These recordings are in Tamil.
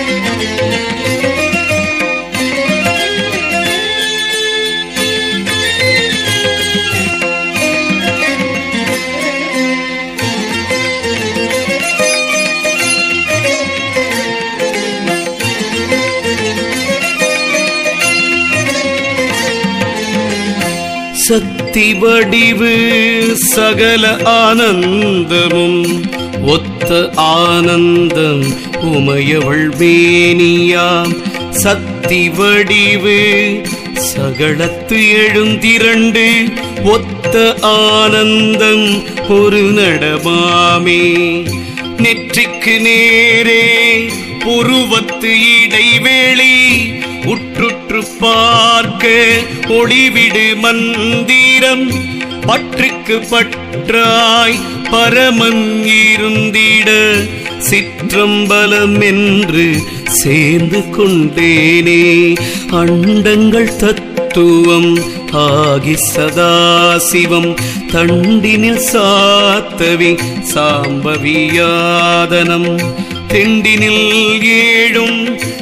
சக்தி வடிவு சகல ஆனந்தமும் ஒத்த ஆனந்தம் உமையவள் மேனியாம் சக்தி வடிவு சகலத்து எழுந்திரண்டு ஒத்த ஆனந்தம் ஒரு நடமாமே நெற்றிக்கு நேரே புருவத்து இடைவேளி உற்றுற்று பார்க்க ஒளிவிடு மந்திரம் பற்றுக்கு பற்றாய் பரமன் இருந்திட சிற்றம்பலம் என்று சேர்ந்து கொண்டேனே அண்டங்கள் தத்துவம் ஆகி சதாசிவம் தண்டினில் சாத்தவி சாம்பவியாதனம் தெண்டினில் ஏழும்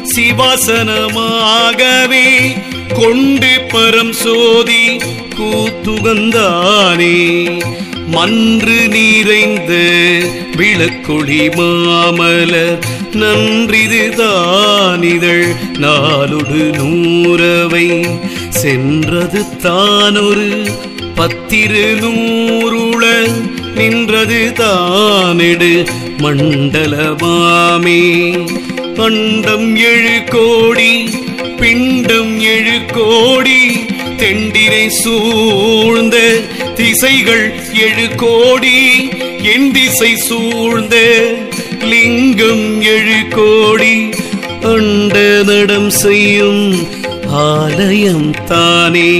சிவாசனமாகவே கொண்டு பரம் சோதி கூத்துகந்தானே மன்று நீரைந்த விளக்கொளி மாமலர் நன்றிது தானிதழ் நாளொடு நூறவை சென்றது தானொரு பத்திரு நூறுள நின்றது தானெடு மண்டலமாமே அண்டம் எழு கோடி பிண்டம் எழு கோடி தெண்டிரை சூழ்ந்த திசைகள் எழு கோடி என் திசை சூழ்ந்த லிங்கம் எழு கோடி அண்ட நடம் செய்யும் ஆலயம் தானே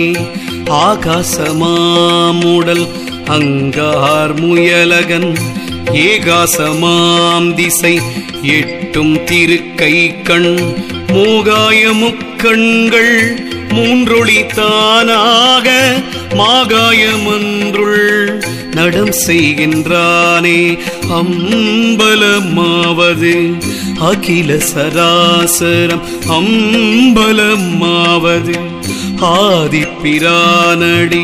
ஆகாசமாமுடல் அங்கார் முயலகன் ஏகாசமாம் திசை எட்டும் திருக்கை கண் மூகாய முக்கண்கள் மூன்றொளி தானாக மாகாயமன்றுள் நடம் செய்கின்றானே அம்பலமாவது அகில சராசரம் அம்பலமாவது ஆதிப்பிரானடி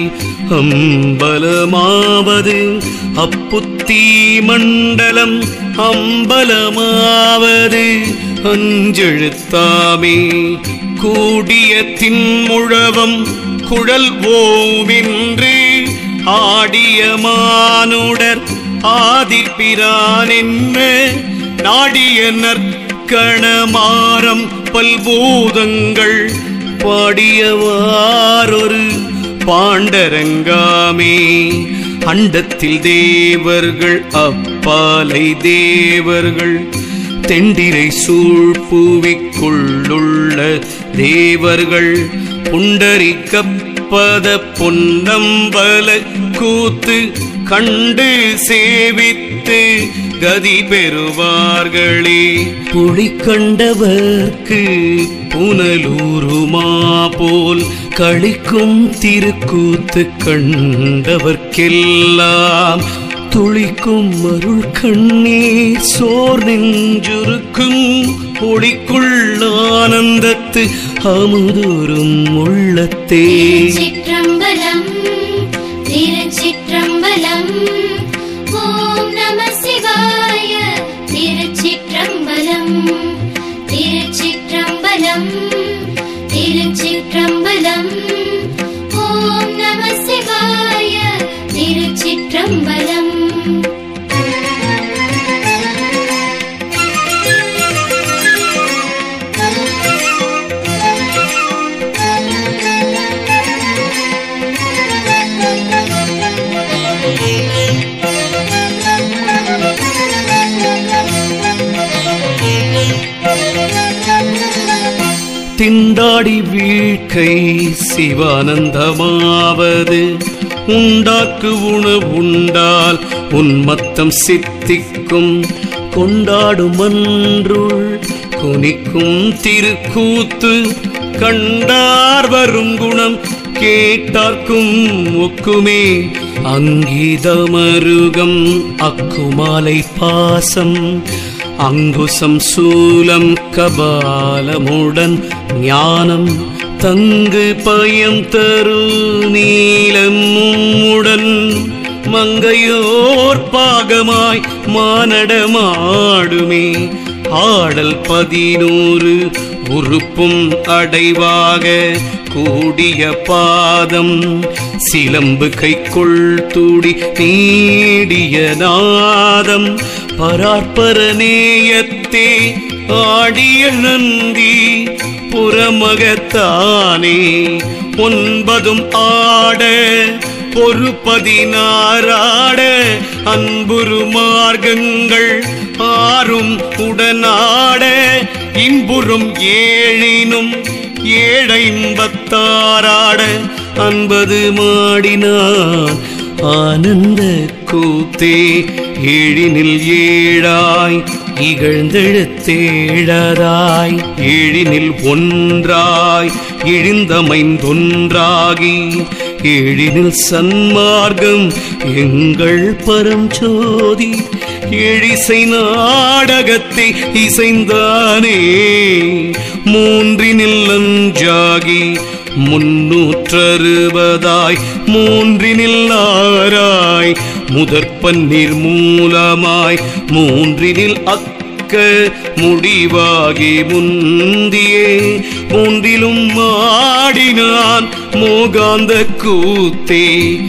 அம்பலமாவது அப்புத்தி மண்டலம் அம்பலமாவது அஞ்செழுத்தாமே கூடிய தின்முழவம் குழல் ஓவின்று ஆடிய மானுடர் ஆதிப்பிரான் என்ன நாடிய நற்கணமாரம் பல்பூதங்கள் பாடியவாரொரு பாண்டரங்காமே அண்டத்தில் தேவர்கள் அப்பாலை தேவர்கள் தெண்டிரை சூழ்புவிக்குள்ளுள்ள தேவர்கள் புண்டரிக்கப்பத பொன்னம்பல கூத்து கண்டு சேவித்து கதி பெறுவார்களே புலி கண்டவர்க்கு புனலூருமா போல் களிக்கும் திருக்கூத்து கண்டவர்க்கெல்லாம் துளிக்கும் அருள் கண்ணீர் சோர் நெஞ்சுருக்கும் ஒளிக்குள் ஆனந்தத்து அமுதூரும் உள்ளத்தே திருச்சிற்றம்பலம் திருச்சிற்றம்பலம் ஓம் நம சிவாய திருச்சிற்றம்பலம் திருச்சிற்றம்பலம் திருச்சிற்றம்பலம் ஓம் நம சிவாய திருச்சிற்றம்பலம் திண்டாடி வீழ்க்கை சிவானந்தமாவது உண்டாக்கு உணவுண்டால் உன்மத்தம் சித்திக்கும் கொண்டாடும் அன்றுள் குனிக்கும் திருக்கூத்து கண்டார் வரும் குணம் கேட்டார்க்கும் ஒக்குமே அங்கீதமருகம் அக்குமாலை பாசம் அங்குசம் சூலம் கபாலமுடன் ஞானம் தங்கு பயம் தரு நீலமுடன் மங்கையோர் பாகமாய் மானடமாடுமே ஆடல் பதினூறு உறுப்பும் அடைவாக கூடிய பாதம் சிலம்பு கைக்குள் தூடி நீடிய நாதம் பராற்பர நேயத்தே ஆடிய நந்தி புறமகத்தானே ஒன்பதும் ஆட பொறுப்பதினாராட அன்புரு மார்க்கங்கள் ஆறும் உடனாட இன்புறும் ஏழினும் ஏழைம்பத்தாராட அன்பது மாடினான் ஆனந்த கூத்தே ஏழினில் ஏழாய் இகழ்ந்தெழுத்தேழராய் ஏழினில் ஒன்றாய் இழிந்தமைந்தொன்றாகி ஏழினில் சன்மார்க்கம் எங்கள் பரஞ்சோதி எழிசை நாடகத்தை இசைந்தானே மூன்றினில் அஞ்சாகி முன்னூற்றறுபதாய் மூன்றினில் ஆராய் முதற்பன்னீர் மூலமாய் மூன்றினில் அக்க முடிவாகி முந்தியே மூன்றிலும் மாடினான் மோகாந்த கூத்தே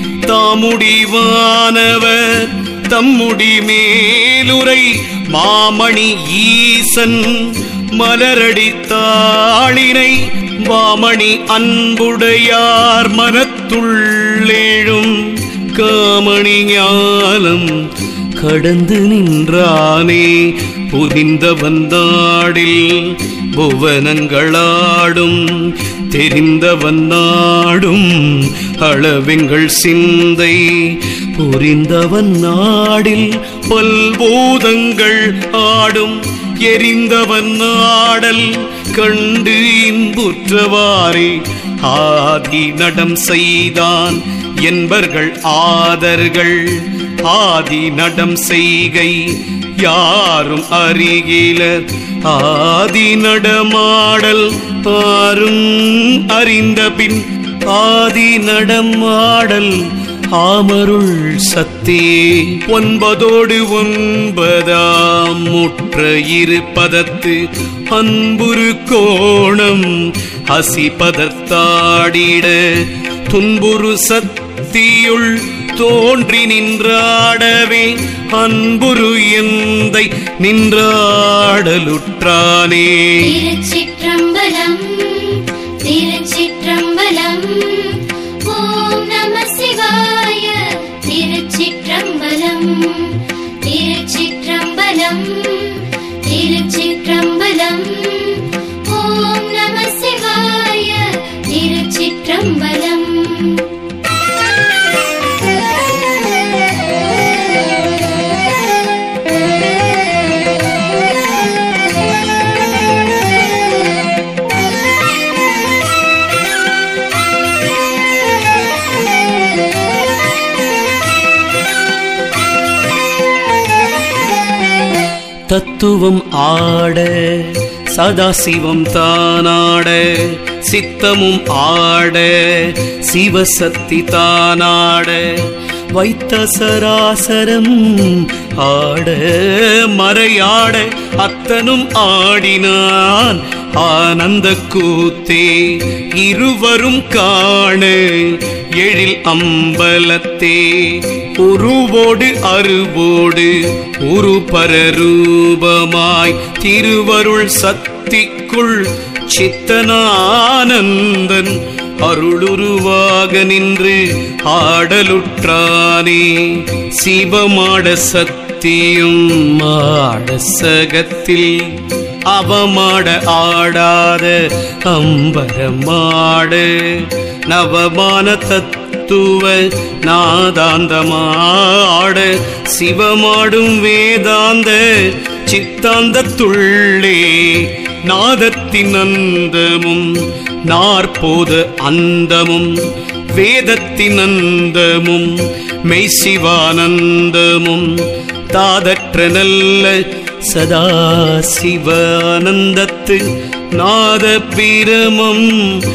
தாமுடிவானவர் தம்முடி மேலுரை மாமணி ஈசன் மலரடி தாளினை வாமணி அன்புடையார் மனத்துள்ளேழும் காமணி ஞானம் கடந்து நின்றானே புரிந்த வந்தாடில் புவனங்களாடும் தெரிந்தவன் நாடும் அளவெங்கள் சிந்தை புரிந்தவன் நாடில் பல்பூதங்கள் ஆடும் எரிந்தவன் நாடல் கண்டு இன்புற்றவாறே ஆதி நடம் செய்தான் என்பர்கள் ஆதர்கள் ஆதி நடம் செய்கை யாரும் அறிகிலர் ஆதி நடமாடல் ஆரும் அறிந்த பின் ஆதி நடமாடல் ஆமருள் சத்தே ஒன்பதோடு ஒன்பதாம் முற்ற இருப்பதத்து அன்புரு கோணம் அசிபதத்தாடிட துன்புரு சத்தியுள் தோன்றி நின்றாடவே அன்புரு எந்தை நின்றாடலுற்றானே திருச்சிற்றம்பலம் திருச்சிற்றம்பலம் ஓம் நம சிவாய திருச்சிற்றம்பலம் திருச்சிற்றம்பலம் திருச்சிற்றம்பலம் ஓம் நம சிவாய திருச்சிற்றம்பலம் தத்துவம் ஆட சதாசிவம் தானாட சித்தமும் ஆட சிவசக்தி தானாட வைத்த சராசரம் ஆட மறையாட அத்தனும் ஆடினான் ஆனந்த கூத்தே இருவரும் காண எழில் அம்பலத்தே உருவோடு அருவோடு உரு பரரூபமாய் திருவருள் சக்திக்குள் சித்தனானந்தன் அருளுருவாக நின்று ஆடலுற்றானே சிவமாட சத்தியும் மாட சகத்தில் அவமாட ஆடாத அம்பரமாட நவமான தத்துவ நாதாந்தமாட சிவமாடும் வேதாந்த சித்தாந்தத்துள்ளே நாதத்தின் அந்தமும் நாற்போது அந்தமும் வேதத்தின் அந்தமும் மெய்சிவானந்தமும் தாதற்ற நல்ல சதா சிவானந்தத்து நாத பிரமம்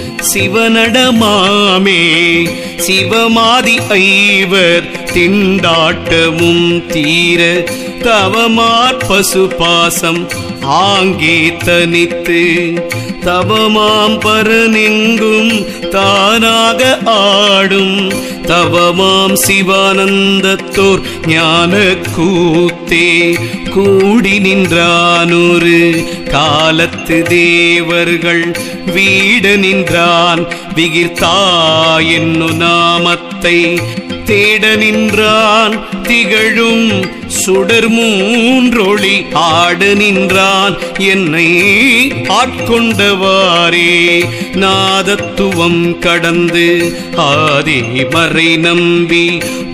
சிவனடமாமே சிவமாதி ஐவர் திண்டாட்டமும் தீர தவமார் பசுபாசம் ஆங்கே தனித்து தவமாம் பரனெங்கும் தானாக ஆடும் தவமாம் சிவானந்தத்தோர் ஞான கூத்தே கூடி நின்றானொரு காலத்து தேவர்கள் வீட நின்றான் விகிர்த்தா என்னு நாமத்தை தேட நின்றான் திகழும் சுடர் மூன்றொளி ஆட நின்றான் என்னை ஆட்கொண்டவாறே நாதத்துவம் கடந்து ஆதி மறை நம்பி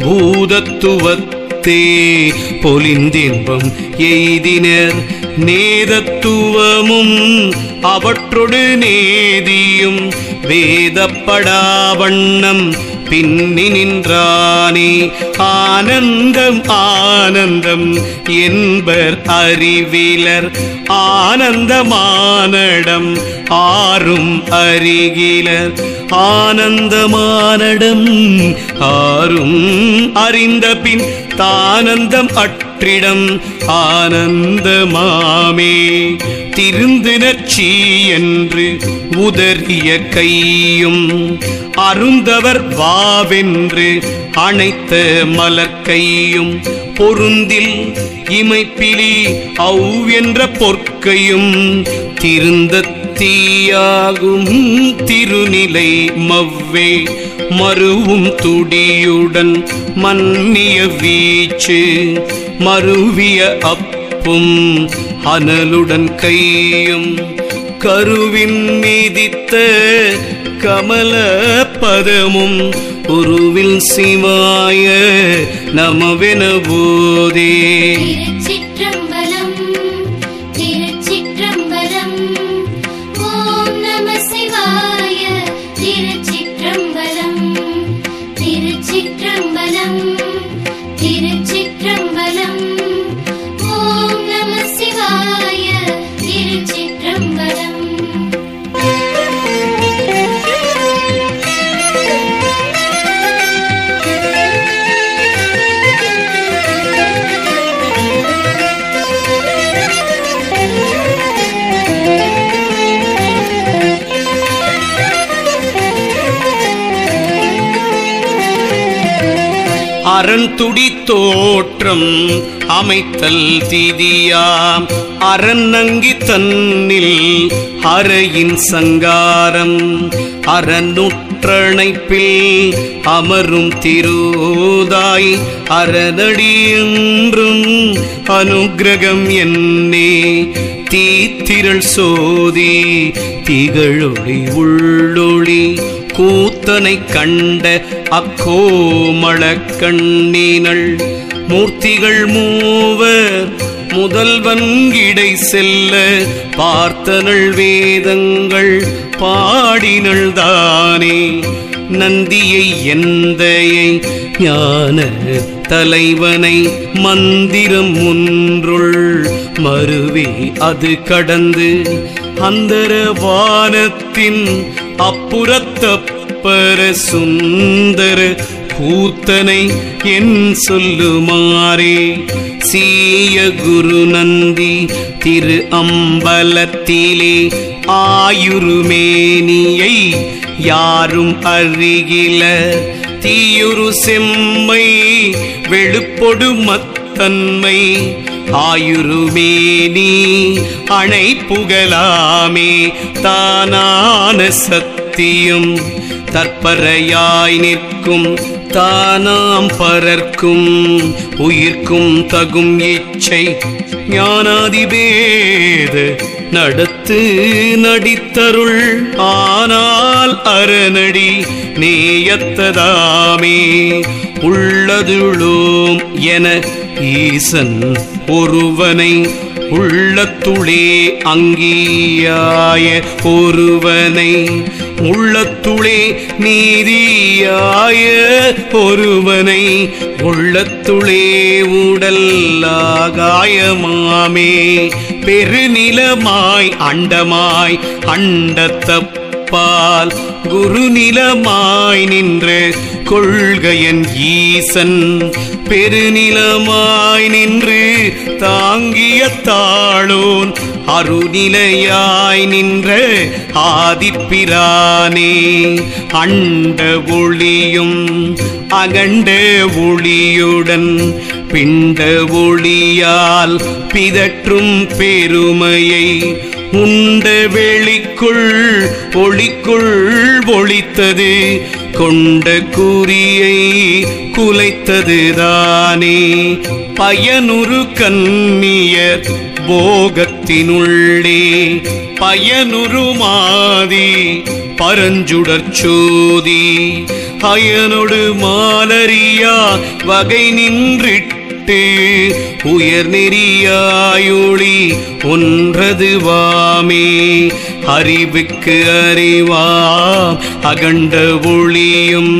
பூதத்துவத்தே பொலிந்தின்பம் எய்தினர் நேதத்துவமும் அவற்றொடு நேதியும் வேதப்படா வண்ணம் பின்னி நின்றானே ஆனந்தம் ஆனந்தம் என்பர் அறிவிலர் ஆனந்தமானடம் ஆறும் அருகிலர் ஆனந்தமானடம் ஆறும் அறிந்த பின் தானந்தம் அற்றிடம் ஆனந்தமாமே திருந்து நச்சி என்று உதறிய கையும் அருந்தவர் வாவென்று அணைத்த மலர்க்கையும் பொருந்தில் இமைப்பிலி அவ் என்ற பொற்கையும் திருந்த தீயாகும் திருநிலை மவ்வே மருவும் துடியுடன் மன்னிய வீச்சு மருவிய அப்பும் அனலுடன் கையும் கருவின் மீதித்த கமல பதமும் உருவில் சிவாய நமவென போதே திருச்சிற்றம்பலம் திருச்சிற்றம்பலம் ஓம் நம சிவாய திருச்சிற்றம்பலம் திருச்சிற்றம்பலம் திருச்சிற்றம்பலம் ஓம் நம சிவாய திருச்சிற்றம்பலம் அறந்துடி தோற்றம் அமைத்தல் தீதியாம் அறநங்கி தன்னில் அறையின் சங்காரம் அறநுற்றணைப்பில் அமரும் திருதாய் அறநடி என்றும் அனுக்கிரகம் என்னே தீத்திரள் சோதி திகழொளி உள்ளொளி கூத்தனை கண்ட அக்கோமள கண்ணினள் மூர்த்திகள் மூவர் முதல்வன் இடை செல்ல பார்த்தனள் வேதங்கள் பாடினள் தானே நந்தியை எந்தையை ஞான தலைவனை மந்திரம் ஒன்றுள் மருவி அது கடந்து அந்தர வானத்தின் அப்புறத்தப்பர சுந்தர கூத்தனை என் சொல்லுமாறே சீய குரு நந்தி திரு அம்பலத்திலே ஆயுருமேனியை யாரும் அறிகில தீயுரு செம்மை வெளுப்பொடு மத்தன்மை ஆயுருமேனி அணை புகழாமே தானான சத்தியம் தற்பரையாய் நிற்கும் தானாம் பரர்க்கும் உயிர்க்கும் தகும் இச்சை ஞானாதிபேத நடத்து நடித்தருள் ஆனால் அரணடி நேயத்ததாமே உள்ளதுளோம் என ஈசன் ஒருவனை உள்ளத்துளே அங்கீயாய ஒருவனை உள்ளத்துளே நீதியாய ஒருவனை உள்ளத்துளே உடல்லாகாயமாமே பெருநிலமாய் அண்டமாய் அண்டத்தப்பால் குருநிலமாய் நின்று கொள்கையன் ஈசன் பெருநிலமாய் நின்று தாங்கிய தாளோன் அருநிலையாய் நின்ற ஆதிப்பிரானே அண்ட ஒளியும் அகண்ட ஒளியுடன் பிண்ட ஒளியால் பிதற்றும் பெருமையை உண்ட வெளிக்குள் ஒளிக்குள் ஒளித்தது கொண்ட குறியை குலைத்தது தானே பயனுறு கன்னியர் போகத்தினுள்ளே பயனுறு மாதி பரஞ்சுடற் சோதி அயனொடு மாலரியா வகை நின்றிட்டு உயர் நெறியாயொளி ஒன்றது வாமே அறிவுக்கு அறிவாம் அகண்ட ஒளியும்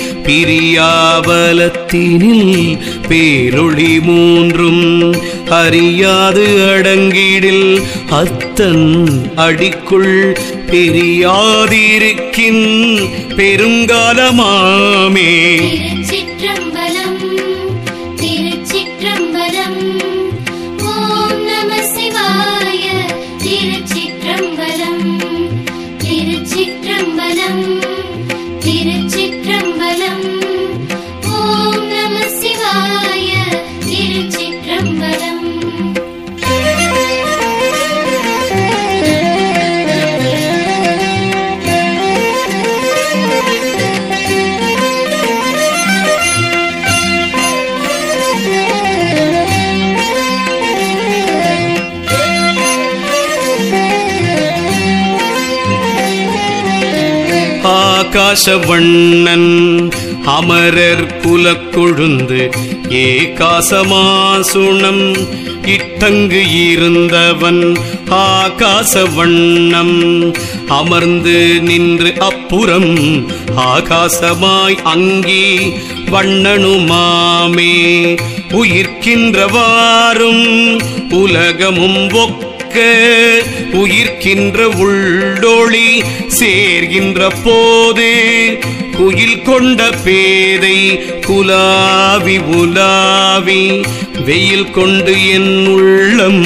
பிரியாபலத்தினில் பேரொளி மூன்றும் அறியாது அடங்கிடில் அத்தன் அடிக்குள் பெரியாதிருக்கின் பெருங்காலமாமே திருச்சிற்றம்பலம் திருச்சிற்றம்பலம் ஓம் நம சிவாய திருச்சிற்றம்பலம் திருச்சிற்றம்பலம் திருச்சிற்றம்பலம் ஓம் நம சிவாய திருச்சிற்றம்பலம் ஆகாசவண்ணன் அமரர் குலக்கொழுந்து ஏகாசமாசுணம் இட்டங்கு இருந்தவன் ஆகாசவண்ணம் அமர்ந்து நின்று அப்புறம் ஆகாசமாய் அங்கி வண்ணனுமாமே உயிர்க்கின்றவாறும் உலகமும் ஒக்க உயிர்க்கின்ற உள்ளொளி சேர்கின்ற போது குயில் கொண்ட பேதை குலாவி உலாவி வெயில் கொண்டு என் உள்ளம்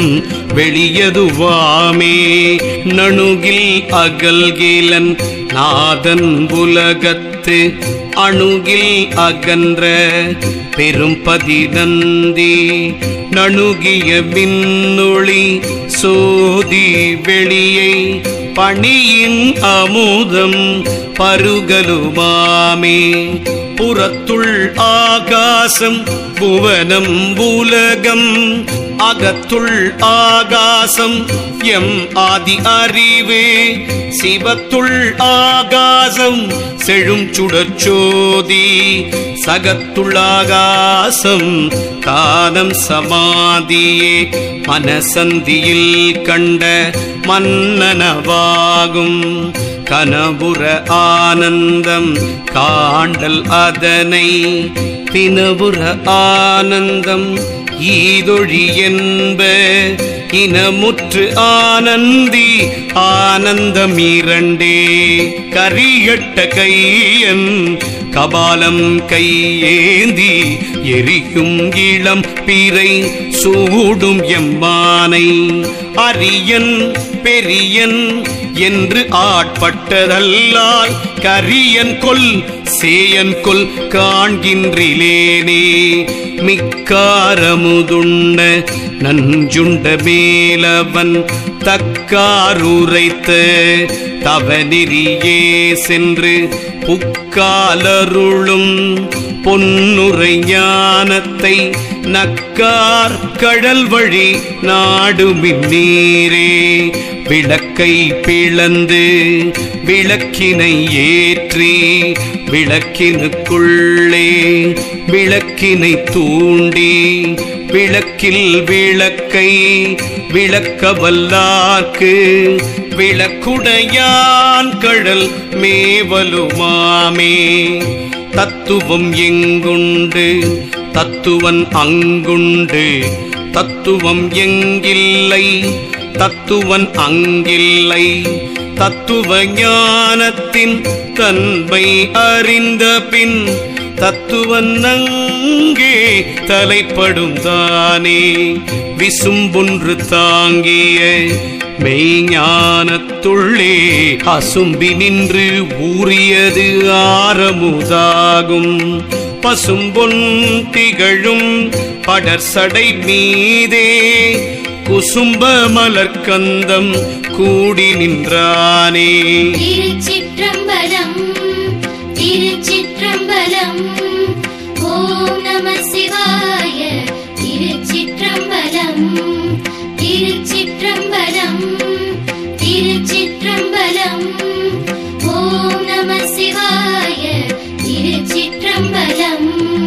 வெளியதுவாமே நணுகில் அகல்கிலன் நாதன் உலகத்து அணுகில் அகன்ற பெரும் பதினந்தி நணுகிய மின்னொளி சோதி வெளியை பணியின் அமுதம் பருகலுமாமே புறத்துள் ஆகாசம் புவனம் உலகம் அகத்துள் ஆகாசம் எம் ஆதி அறிவு சிவத்துள் ஆகாசம் செழும் சுடச்சோதி சகத்துள் ஆகாசம் தானம் சமாதியே மனசந்தியில் கண்ட மன்னனவாகும் கனபுர ஆனந்தம் காண்டல் அதனை பினபுர ஆனந்தம் ஈதொழி என்ப இனமுற்று ஆனந்தி ஆனந்தம் இரண்டே கரியட்ட கையன் கபாலம் கையேந்தி எரியும் இளம் பிறை சூடும் எம்மானை அரியன் பெரியன் என்று ஆட்பட்டதல்லால் கரியன் கொல் சேயன் கொல் காண்கின்றிலேனே மிக்காரமுதுண்ட நஞ்சுண்ட மேலவன் தக்காருரைத்த தவநெறியே சென்று புக்காலருளும் பொன்னுரை ஞானத்தை நக்கார் கடல் வழி நாடுமின் நீரே விளக்கை பிளந்து விளக்கினை ஏற்றி விளக்கினுக்குள்ளே விளக்கினை தூண்டி விளக்கில் விளக்கை விளக்க வல்லார்க்கு விளக்குடையான் கடல் மேவலுமாமே தத்துவம் எங்குண்டு தத்துவன் அங்குண்டு தத்துவம் எங்கில்லை தத்துவன் அங்கில்லை தத்துவ ஞானத்தின் தன்மை அறிந்த பின் தத்துவன் அங்கே தலைப்படும் தானே விசும்பொன்று தாங்கிய மெய்ஞானத்துள்ளே அசும்பி நின்று ஊறியது ஆரமுதாகும் பசும்பொன் திகழும் படர்சடை மீதே குசும்ப மலர்க்கந்தம் கூடி நின்றானே திருச்சிற்றம்பலம் திருச்சிற்றம்பலம் ஓம் நம சிவாய திருச்சிற்றம்பலம் திருச்சிற்றம்பலம் திருச்சிற்றம்பலம் ஓம் நம சிவாய திருச்சிற்றம்பலம்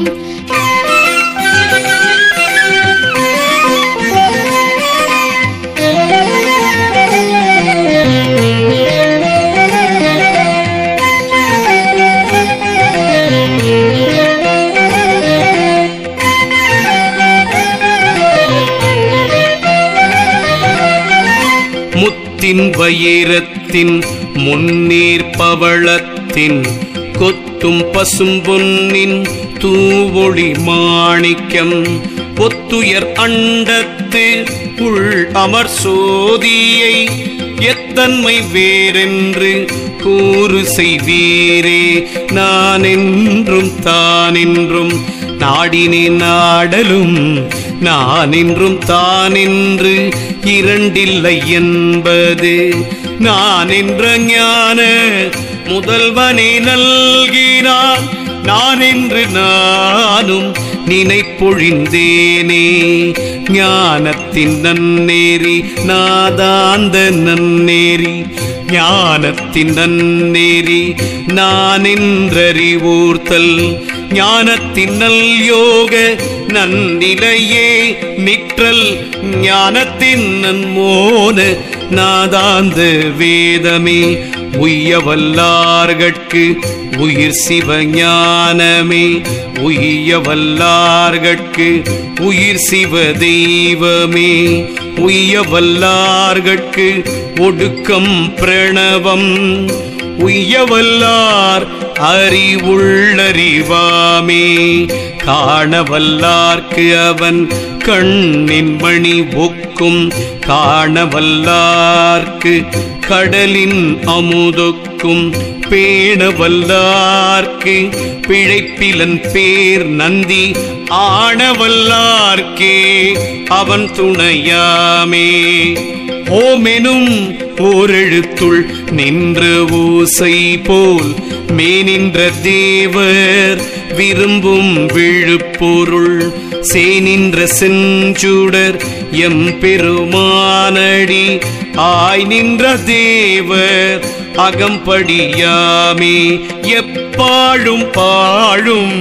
முத்தின் வயிரத்தின் முன்னீர் பவளத்தின் கொத்தும் பசும்பொன்னின் தூவொளி மாணிக்கம் பொத்துயர் அண்டத்து உள் அமர் சோதியை எத்தன்மை வேறென்று கூறு செய்வீரே நான் என்றும் தான் என்றும் நாடினே நாடலும் நான் என்றும் தான் என்று இரண்டில்லை என்பது நான் என்ற ஞான முதல்வனே நல்கினான் நான் என்று நானும் நினைப்பொழிந்தேனே ஞானத்தின் நன்னேறி நாதாந்த நன்னேறி ஞானத்தின் நன்னேறி நான் என்றறிவூர்த்தல் ஞானத்தின் நல் யோக நன்னிலையே நிற்றல் ஞானத்தின் நன்மோன நாதாந்த வேதமே உய்யவல்லார்கட்கு உயிர் சிவ ஞானமே உய்யவல்லார்கட்கு உயிர் சிவ தெய்வமே உய்யவல்லார்கட்கு ஒடுக்கம் பிரணவம் உய்யவல்லார் அறிவுள்ளறிவாமே காணவல்லார்க்கு அவன் கண்ணின் மணி ஒக்கும் காணவல்லார்க்கு கடலின் அமுதொக்கும் பேணவல்லார்க்கு பிழைப்பிலன் பேர் நந்தி ஆணவல்லார்க்கே அவன் துணையாமே ஓமெனும் ஓரெழுத்துள் நின்ற ஓசை போல் மேனின்ற தேவர் விரும்பும் விழுப்பொருள் சேனின்ற செஞ்சுடர் எம் பெருமானடி ஆய் நின்ற தேவர் அகம்படியாமே எப்பாழும் பாழும்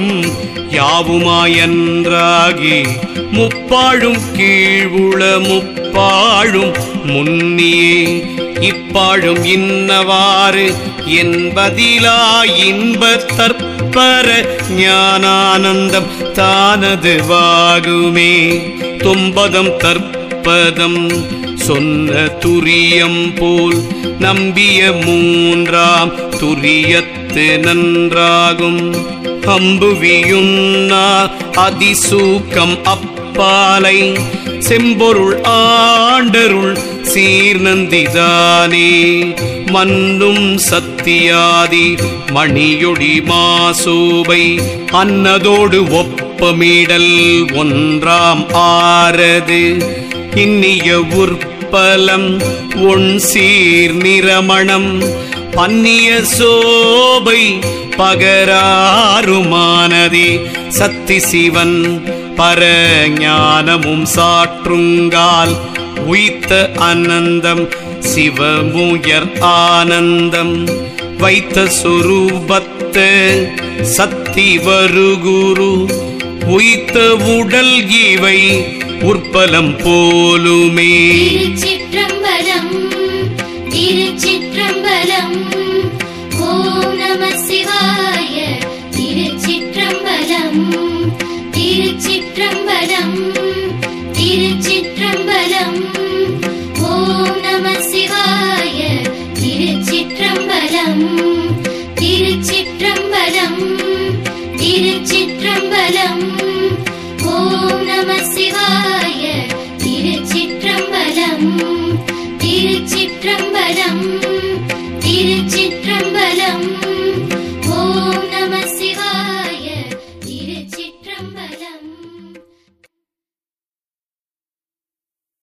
யாவுமாயன்றாகி முப்பாழும் கீழ்வுள முப்பாழும் முன்னியே இப்பாழும் இன்னவாறு என்பதிலா இன்ப தற்பர ஞானானந்தம் தானது வாகுமே தொம்பதம் தற்பதம் சொன்ன துரியம் போல் நம்பிய மூன்றாம் துரியத்து நன்றாகும் அம்புவியுன்னா அதிசூக்கம் அப்பாலை செம்பொருள் ஆண்டருள் சீர்நந்திதானே மன்னும் சத்தியாதி மணியொடி மாசோபை அன்னதோடு ஒப்பமிடல் ஒன்றாம் ஆறது இன்னிய உற்பலம் ஒன் சீர் நிறமணம் பன்னிய சோபை பகராருமானதே சத்தி சிவன் பரஞானமும் சாற்றுங்கால் உய்த்த ஆனந்தம் சிவமுயர் ஆனந்தம் வைத்த சொரூபத்த சக்தி வருகுரு உய்த்த உடல் இவை உற்பலம் போலுமே திருச்சிற்றம்பலம் திருச்சிற்றம்பலம் ஓம் நம சிவாய திருச்சிற்றம்பலம் திருச்சிற்றம்பலம் திருச்சிற்றம்பலம் ஓம் நம சிவாய திருச்சிற்றம்பலம் திருச்சிற்றம்பலம் திருச்சிற்றம்பலம் ஓம் நம சிவாய திருச்சிற்றம்பலம் திருச்சிற்றம்பலம் திருச்சி